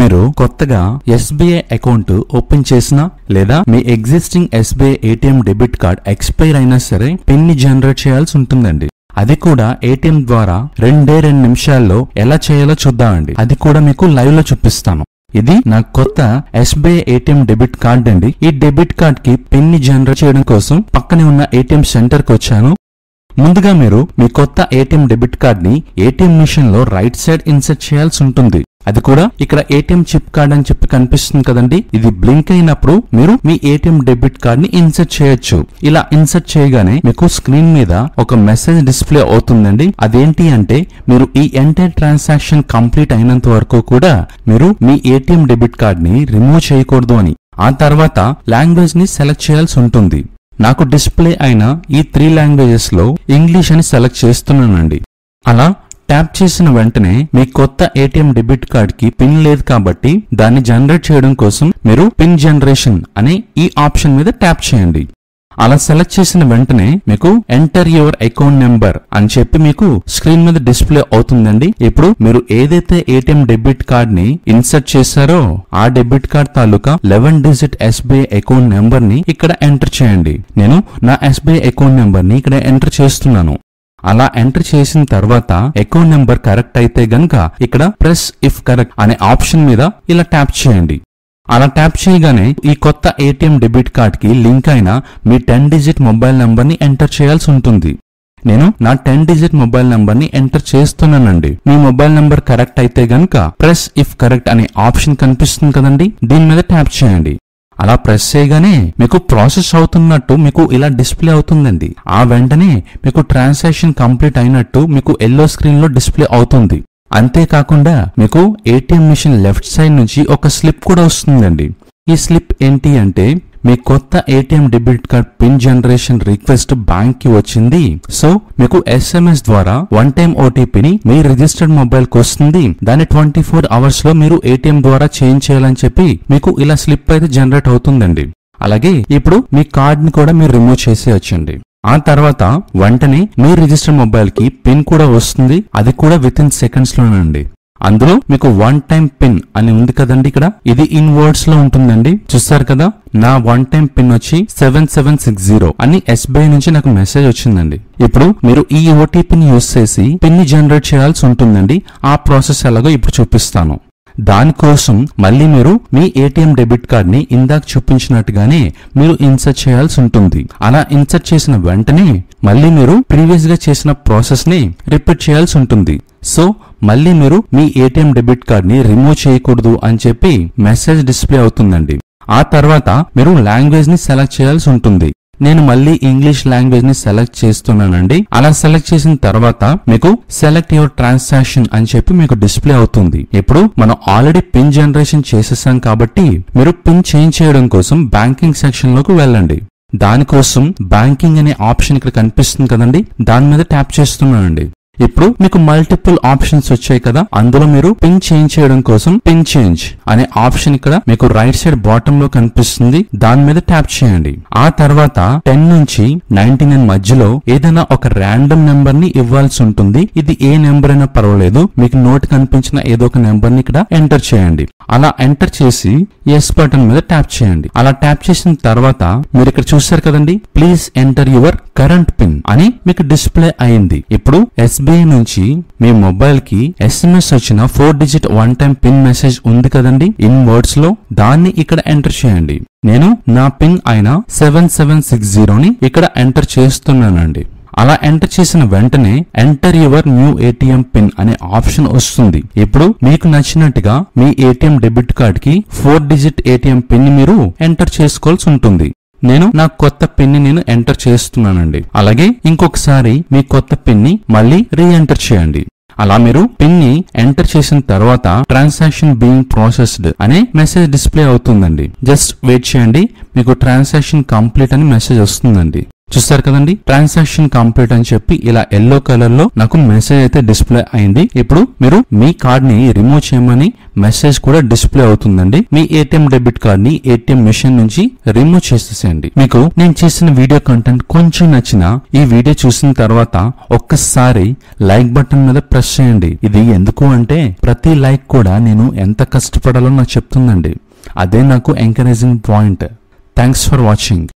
మీరు కొత్తగా SBI account open చేసినా లేదా మీ existing SBI ATM debit card expire అయినా సరే పిన్ ని జనరేట్ చేయాల్సి ఉంటుందండి అది కూడా ఏటీఎం ద్వారా రెండే రెండు నిమిషాల్లో ఎలా చేయాలో చూద్దామండి అది కూడా మీకు లైవ్ లో చూపిస్తాను ఇది నా కొత్త ఎస్బీఐ ఏటీఎం డెబిట్ కార్డ్ అండి ఈ డెబిట్ కార్డ్ కి పిన్ ని జనరేట్ చేయడం కోసం పక్కనే ఉన్న ఏటీఎం సెంటర్ కి వచ్చాను ముందుగా మీరు మీ కొత్త ఏటీఎం డెబిట్ కార్డ్ ని ఏటీఎం మిషన్ లో రైట్ సైడ్ ఇన్సర్ట్ చేయాల్సి ఉంటుంది అది కూడా ఇక్కడ ఏటీఎం చిప్ కార్డ్ అని చెప్పి కనిపిస్తుంది కదండి ఇది బ్లింక్ అయినప్పుడు మీరు మీ ఏటీఎం డెబిట్ కార్డ్ ని ఇన్సర్ట్ చేయొచ్చు ఇలా ఇన్సర్ట్ చేయగానే మీకు స్క్రీన్ మీద ఒక మెసేజ్ డిస్ప్లే అవుతుందండి అదేంటి అంటే మీరు ఈ ఎంటైర్ ట్రాన్సాక్షన్ కంప్లీట్ అయినంత వరకు కూడా మీరు మీ ఏటీఎం డెబిట్ కార్డ్ ని రిమూవ్ చేయకూడదు అని ఆ తర్వాత లాంగ్వేజ్ ని సెలెక్ట్ చేయాల్సి ఉంటుంది నాకు డిస్ప్లే అయిన ఈ త్రీ లాంగ్వేజెస్ లో ఇంగ్లీష్ అని సెలెక్ట్ చేస్తున్నానండి అలా ట్యాప్ చేసిన వెంటనే మీ కొత్త ఏటీఎం డెబిట్ కార్డ్ కి పిన్ లేదు కాబట్టి దాన్ని జనరేట్ చేయడం కోసం మీరు పిన్ జనరేషన్ అనే ఈ ఆప్షన్ మీద ట్యాప్ చేయండి అలా సెలెక్ట్ చేసిన వెంటనే మీకు ఎంటర్ యువర్ అకౌంట్ నెంబర్ అని చెప్పి మీకు స్క్రీన్ మీద డిస్ప్లే అవుతుందండి ఇప్పుడు మీరు ఏదైతే ఏటీఎం డెబిట్ కార్డ్ ని ఇన్సర్ట్ చేశారో ఆ డెబిట్ కార్డ్ తాలూకా eleven digit SBI account number ని ఇక్కడ ఎంటర్ చేయండి నేను నా ఎస్బీఐ అకౌంట్ నెంబర్ ని ఇక్కడ ఎంటర్ చేస్తున్నాను అలా ఎంటర్ చేసిన తర్వాత అకౌంట్ నెంబర్ కరెక్ట్ అయితే గనక ఇక్కడ ప్రెస్ ఇఫ్ కరెక్ట్ అనే ఆప్షన్ మీద ఇలా ట్యాప్ చేయండి అలా ట్యాప్ చేయగానే ఈ కొత్త ఏటీఎం డెబిట్ కార్డ్ కి లింక్ అయిన మీ టెన్ డిజిట్ మొబైల్ నంబర్ ని ఎంటర్ చేయాల్సి ఉంటుంది నేను నా టెన్ డిజిట్ మొబైల్ నంబర్ ని ఎంటర్ చేస్తున్నానండి మీ మొబైల్ నంబర్ కరెక్ట్ అయితే గనక ప్రెస్ ఇఫ్ కరెక్ట్ అనే ఆప్షన్ కనిపిస్తుంది కదండి దీని మీద ట్యాప్ చేయండి అలా ప్రెస్ చేయగానే మీకు ప్రాసెస్ అవుతున్నట్టు మీకు ఇలా డిస్ప్లే అవుతుందండి ఆ వెంటనే మీకు ట్రాన్సాక్షన్ కంప్లీట్ అయినట్టు మీకు ఎల్లో స్క్రీన్ లో డిస్ప్లే అవుతుంది అంతేకాకుండా మీకు ఏటీఎం మిషన్ లెఫ్ట్ సైడ్ నుంచి ఒక స్లిప్ కూడా వస్తుందండి ఈ స్లిప్ ఏంటి అంటే మీ కొత్త ATM debit card PIN generation request bank కి వచ్చింది సో మీకు ఎస్ఎంఎస్ ద్వారా వన్ టైం ఓటీపీని మీ రిజిస్టర్డ్ మొబైల్ కి వస్తుంది దాన్ని ట్వంటీ ఫోర్ అవర్స్ లో మీరు ఏటీఎం ద్వారా చేంజ్ చేయాలని చెప్పి మీకు ఇలా స్లిప్ అయితే జనరేట్ అవుతుందండి అలాగే ఇప్పుడు మీ కార్డ్ ని కూడా మీరు రిమూవ్ చేసేయచ్చండి ఆ తర్వాత వెంటనే మీ రిజిస్టర్ మొబైల్ కి పిన్ కూడా వస్తుంది అది కూడా విత్ ఇన్ సెకండ్స్ లోనండి అందులో మీకు వన్ టైం పిన్ అని ఉంది కదండి ఇక్కడ ఇది ఇన్ వర్డ్స్ లో ఉంటుందండి చూస్తారు కదా నా వన్ టైం పిన్ వచ్చి సెవెన్ సెవెన్ సిక్స్ జీరో అని ఎస్బీఐ నుంచి నాకు మెసేజ్ వచ్చిందండి ఇప్పుడు మీరు ఈ ఓటీపీని యూస్ చేసి పిన్ ని జనరేట్ చేయాల్సి ఉంటుందండి ఆ ప్రాసెస్ ఎలాగో ఇప్పుడు చూపిస్తాను దానికోసం మళ్ళీ మీరు మీ ఏటీఎం డెబిట్ కార్డ్ ని ఇందాక చూపించినట్టుగానే మీరు ఇన్సర్ట్ చేయాల్సి ఉంటుంది అలా ఇన్సర్ట్ చేసిన వెంటనే మళ్ళీ మీరు ప్రీవియస్ గా చేసిన ప్రాసెస్ ని రిపీట్ చేయాల్సి ఉంటుంది సో మళ్ళీ మీరు మీ ఏటీఎం డెబిట్ కార్డ్ ని రిమూవ్ చేయకూడదు అని చెప్పి మెసేజ్ డిస్ప్లే అవుతుందండి ఆ తర్వాత మీరు లాంగ్వేజ్ ని సెలెక్ట్ చేయాల్సి ఉంటుంది నేను మళ్ళీ ఇంగ్లీష్ లాంగ్వేజ్ ని సెలెక్ట్ చేస్తున్నానండి అలా సెలెక్ట్ చేసిన తర్వాత మీకు సెలెక్ట్ యువర్ ట్రాన్సాక్షన్ అని చెప్పి మీకు డిస్ప్లే అవుతుంది ఇప్పుడు మనం ఆల్రెడీ పిన్ జనరేషన్ చేసేసాం కాబట్టి మీరు పిన్ చేంజ్ చేయడం కోసం బ్యాంకింగ్ సెక్షన్ లోకి వెళ్ళండి దానికోసం బ్యాంకింగ్ అనే ఆప్షన్ ఇక్కడ కనిపిస్తుంది కదండి దాని మీద ట్యాప్ చేస్తున్నానండి ఇప్పుడు మీకు మల్టిపుల్ ఆప్షన్స్ వచ్చాయి కదా అందులో మీరు పిన్ చేంజ్ చేయడం కోసం పిన్ చేంజ్ అనే ఆప్షన్ ఇక్కడ మీకు రైట్ సైడ్ బాటమ్ లో కనిపిస్తుంది దాని మీద ట్యాప్ చేయండి ఆ తర్వాత టెన్ నుంచి నైన్టీ నైన్ మధ్యలో ఏదైనా ఒక ర్యాండమ్ నెంబర్ ని ఇవ్వాల్సి ఉంటుంది ఇది ఏ నెంబర్ అయినా పర్వాలేదు మీకు నోట్ కనిపించిన ఏదో ఒక నెంబర్ ని ఇక్కడ ఎంటర్ చేయండి అలా ఎంటర్ చేసి ఎస్ బటన్ మీద ట్యాప్ చేయండి అలా ట్యాప్ చేసిన తర్వాత మీరు ఇక్కడ చూసారు కదండి please enter your current PIN అని మీకు డిస్ప్లే అయింది ఇప్పుడు ఎస్బీఐ నుంచి మీ మొబైల్ కి ఎస్ఎంఎస్ వచ్చిన four digit one time PIN message ఉంది కదండి ఇన్ వర్డ్స్ లో దాన్ని ఇక్కడ ఎంటర్ చేయండి నేను నా పిన్ అయిన సెవెన్ సెవెన్ సిక్స్ జీరోని ఇక్కడ ఎంటర్ చేస్తున్నానండి అలా ఎంటర్ చేసిన వెంటనే enter your new ATM PIN అనే ఆప్షన్ వస్తుంది ఇప్పుడు మీకు నచ్చినట్టుగా మీ ఏటీఎం డెబిట్ కార్డ్ కి ఫోర్ డిజిట్ ఏటీఎం పిన్ ని మీరు ఎంటర్ చేసుకోవాల్సి ఉంటుంది నేను నా కొత్త పిన్ ని నేను ఎంటర్ చేస్తున్నానండి అలాగే ఇంకొకసారి మీ కొత్త పిన్ ని మళ్ళీ రీ ఎంటర్ చేయండి అలా మీరు పిన్ ని ఎంటర్ చేసిన తర్వాత ట్రాన్సాక్షన్ బీయింగ్ ప్రాసెస్డ్ అనే మెసేజ్ డిస్ప్లే అవుతుందండి జస్ట్ వెయిట్ చేయండి మీకు ట్రాన్సాక్షన్ కంప్లీట్ అని మెసేజ్ వస్తుందండి చూస్తారు కదండి ట్రాన్సాక్షన్ కంప్లీట్ అని చెప్పి ఇలా ఎల్లో కలర్ లో నాకు మెసేజ్ అయితే డిస్ప్లే అయింది ఇప్పుడు మీరు మీ కార్డ్ ని రిమూవ్ చేయమని మెసేజ్ కూడా డిస్ప్లే అవుతుందండి మీ ఏటీఎం డెబిట్ కార్డ్ ని ఏటీఎం మిషన్ నుంచి రిమూవ్ చేసేసేయండి మీకు నేను చేసిన వీడియో కంటెంట్ కొంచెం నచ్చినా ఈ వీడియో చూసిన తర్వాత ఒక్కసారి లైక్ బటన్ మీద ప్రెస్ చేయండి ఇది ఎందుకు అంటే ప్రతి లైక్ కూడా నేను ఎంత కష్టపడాలో నాకు చెప్తుందండి అదే నాకు encouraging point thanks for watching